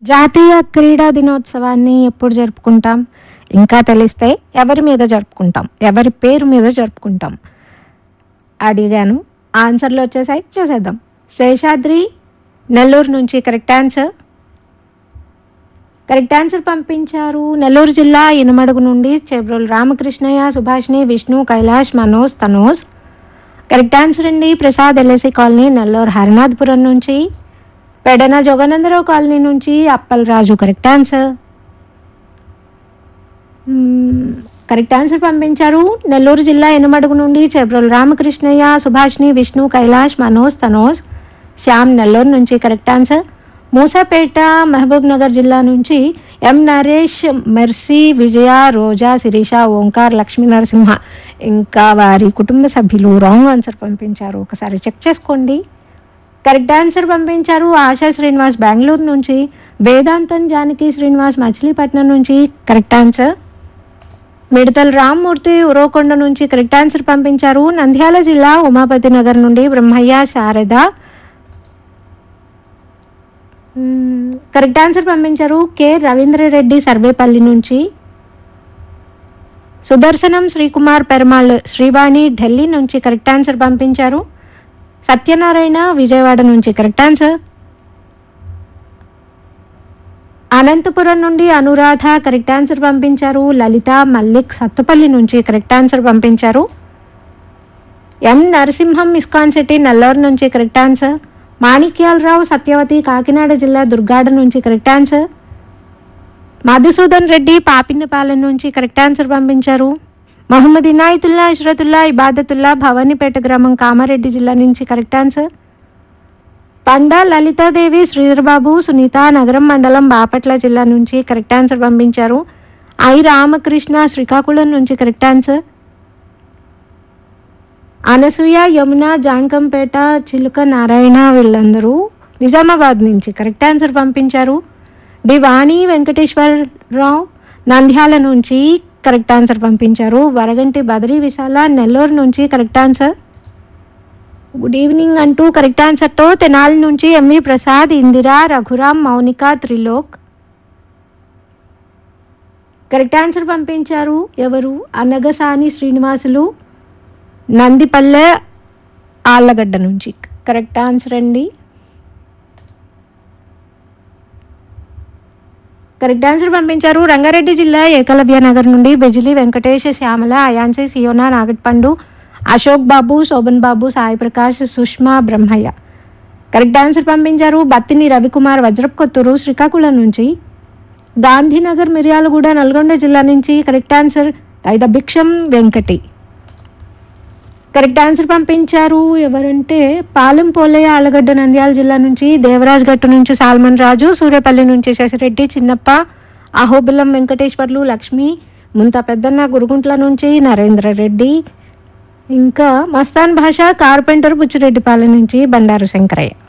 జాతీయ క్రీడా దినోత్సవాన్ని ఎప్పుడు జరుపుకుంటాం ఇంకా తెలిస్తే ఎవరి మీద జరుపుకుంటాం ఎవరి పేరు మీద జరుపుకుంటాం అడిగాను ఆన్సర్లు వచ్చేసాయి చూసేద్దాం శేషాద్రి నెల్లూరు నుంచి కరెక్ట్ ఆన్సర్ కరెక్ట్ ఆన్సర్ పంపించారు నెల్లూరు జిల్లా ఇనమడుగు నుండి చెబ్రోలు రామకృష్ణయ్య సుభాష్ని విష్ణు కైలాష్ మనోజ్ తనోజ్ కరెక్ట్ ఆన్సర్ అండి ప్రసాద్ ఎల్ఐసి కాలనీ నెల్లూరు హరినాథపురం నుంచి పెడన జోగానందరావు కాలనీ నుంచి అప్పల్ రాజు కరెక్ట్ ఆన్సర్ మ్మ్, కరెక్ట్ ఆన్సర్ పంపించారు నెల్లూరు జిల్లా ఎనుమడుగు నుండి చెబ్రోలు రామకృష్ణయ్య సుభాష్ని విష్ణు కైలాష్ మనోజ్ తనోజ్ శ్యామ్ నెల్లూరు నుంచి కరెక్ట్ ఆన్సర్ మూసాపేట మహబూబ్ నగర్ జిల్లా నుంచి ఎం నరేష్ మెర్సీ విజయ రోజా శిరీష ఓంకార్ లక్ష్మీ నరసింహ ఇంకా వారి కుటుంబ సభ్యులు రాంగ్ ఆన్సర్ పంపించారు ఒకసారి చెక్ చేసుకోండి కరెక్ట్ ఆన్సర్ పంపించారు ఆశా శ్రీనివాస్ బెంగళూరు నుంచి వేదాంతం జానకి శ్రీనివాస్ మచిలీపట్నం నుంచి కరెక్ట్ ఆన్సర్ మిడతల రామ్మూర్తి ఉరవకొండ నుంచి కరెక్ట్ ఆన్సర్ పంపించారు నంద్యాల జిల్లా ఉమాపతి నగర్ నుండి బ్రహ్మయ్య శారద మ్మ్, కరెక్ట్ ఆన్సర్ పంపించారు కె రవీంద్రరెడ్డి సర్వేపల్లి నుంచి సుదర్శనం శ్రీకుమార్ పెరమాళ్ శ్రీవాణి ఢిల్లీ నుంచి కరెక్ట్ ఆన్సర్ పంపించారు సత్యనారాయణ విజయవాడ నుంచి కరెక్ట్ ఆన్సర్ అనంతపురం నుండి అనురాధ కరెక్ట్ ఆన్సర్ పంపించారు లలిత మల్లిక్ సత్తుపల్లి నుంచి కరెక్ట్ ఆన్సర్ పంపించారు M Narasimham ISKCON city Nallur నుంచి కరెక్ట్ ఆన్సర్ మాణిక్యాలరావు సత్యవతి కాకినాడ జిల్లా దుర్గాడ నుంచి కరెక్ట్ ఆన్సర్ మధుసూదన్ రెడ్డి పాపిన్నపాలెం నుంచి కరెక్ట్ ఆన్సర్ పంపించారు మహమ్మద్ ఇనాయతుల్లా ఇష్రతుల్లా ఇబాదతుల్లా భవానీపేట గ్రామం కామారెడ్డి జిల్లా నుంచి కరెక్ట్ ఆన్సర్ పండా లలితాదేవి శ్రీధర్బాబు సునీత నగరం మండలం బాపట్ల జిల్లా నుంచి కరెక్ట్ ఆన్సర్ పంపించారు ఐ రామకృష్ణ శ్రీకాకుళం నుంచి కరెక్ట్ ఆన్సర్ అనసూయ యమున జాంకంపేట చిలుక నారాయణ వీళ్ళందరూ నిజామాబాద్ నుంచి కరెక్ట్ ఆన్సర్ పంపించారు డి వాణి వెంకటేశ్వరరావు నంద్యాల నుంచి కరెక్ట్ ఆన్సర్ పంపించారు వరగంటి బదరి విశాల నెల్లూరు నుంచి కరెక్ట్ ఆన్సర్ గుడ్ ఈవినింగ్ అంటూ కరెక్ట్ ఆన్సర్తో తెనాలి నుంచి MV Prasad Indira Raghuram Mounika Trilok correct answer పంపించారు ఎవరు అనగసాని శ్రీనివాసులు నందిపల్లె ఆళ్ళగడ్డ నుంచి కరెక్ట్ ఆన్సర్ అండి కరెక్ట్ ఆన్సర్ పంపించారు రంగారెడ్డి జిల్లా ఏకలవ్య నగర్ నుండి బెజిలి వెంకటేష్ శ్యామల అయాన్సి సియోనా నాగట్పండు అశోక్ బాబు శోభన్ బాబు సాయి ప్రకాష్ సుష్మా బ్రహ్మయ్య కరెక్ట్ ఆన్సర్ పంపించారు బత్తిని రవికుమార్ వజ్రప్ కొత్తూరు శ్రీకాకుళం నుంచి గాంధీనగర్ మిర్యాలగూడ నల్గొండ జిల్లా నుంచి కరెక్ట్ ఆన్సర్ ఐద భిక్షం వెంకటి కరెక్ట్ ఆన్సర్ పంపించారు ఎవరంటే పాలెం పోలయ్య ఆలగడ్డ నంద్యాల జిల్లా నుంచి దేవరాజ్ గట్టు నుంచి సాల్మన్ రాజు సూర్యపల్లి నుంచి శశిరెడ్డి చిన్నప్ప అహోబిలం వెంకటేశ్వర్లు లక్ష్మి ముంత పెద్దన్న గురుగుంట్ల నుంచి నరేంద్ర రెడ్డి ఇంకా మస్తాన్ భాష కార్పెంటర్ బుచ్చిరెడ్డిపాలెం నుంచి బండారు శంకరయ్య